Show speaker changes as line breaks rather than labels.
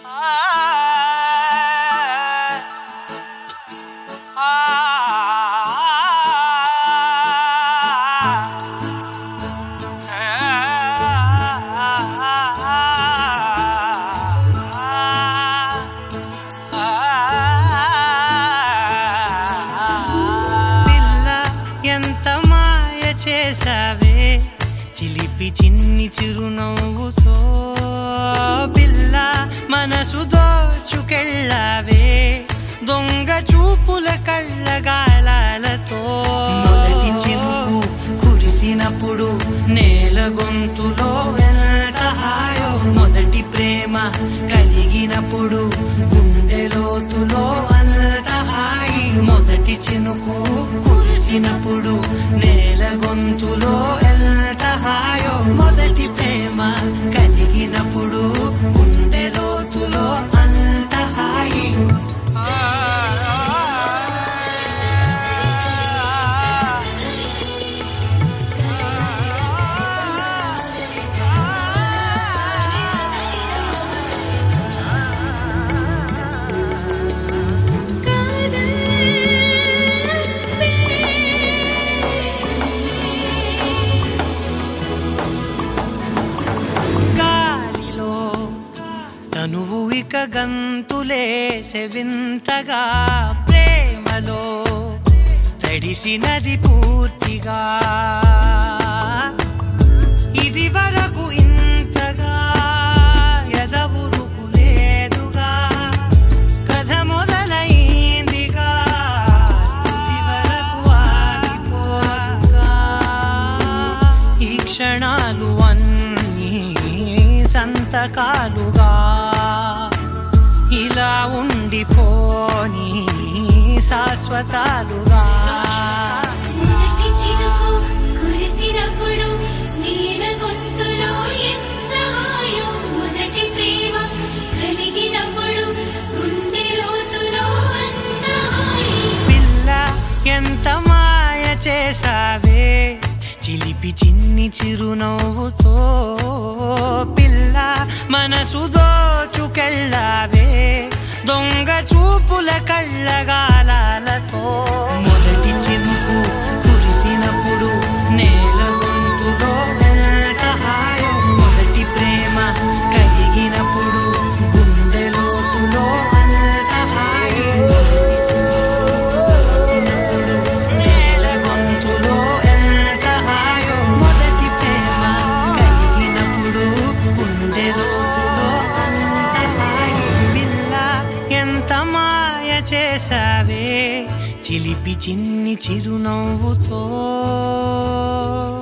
పిల్ల ఎంత మాయ చేసావే చిలిపి చిన్ని చిరునవ్వుతో పిల్ల మనసు దోచుకెళ్ళావే దొంగ చూపుల కళ్ళగాలాలతో మొదటి చినుకు కురిసినప్పుడు నేల గొంతులో వెంట హాయో మొదటి ప్రేమ కలిగినప్పుడు గుండె లోతులో అంత హాయి మొదటి చినుకు కురిసినప్పుడు నేల గొంతులో ఎంత హాయో మొదటి ప్రేమ కలిగినప్పుడు గుండె లోతులో అంత హాయి గాలిలో తనువు ఇక గంతులేసె వింతగా ప్రేమలో తడిసినది పూర్తిగా ఇది వరకు ఇంతగా ఎదవురుకు లేదుగా కథ మొదలైందిగా ఇది వరకు ఆగిపోదుగా ఈ క్షణాలు అన్నీ సంతకాలుగా ఇలా ఉండిపోని శాశ్వతాలుగా
మొదటి చినుకు కురిసినప్పుడు నీల గొంతులో ఎంత హాయో మొదటి ప్రేమ కలిగినప్పుడు గుండె లోతులో అంత హాయి
పిల్ల ఎంత మాయ చేసావే చిలిపి చిన్ని చిరునవ్వుతో పిల్ల మనసు దోచుకెళ్ళావే దొంగ చూపుల కళ్ళగాలాలతో మొదటి చినుకు కురిసినప్పుడు నేల గొంతులో ఎంత హాయో మొదటి ప్రేమ కలిగినప్పుడు గుండె లోతులో అంత హాయి మొదటి చినుకు కురిసినప్పుడు నేల గొంతులో ఎంత హాయో మొదటి ప్రేమ కలిగినప్పుడు గుండె లోతులో అంత హాయి పిల్ల ఎంత మాయ చేసావే చిలిపి చిన్ని చిరునవ్వుతో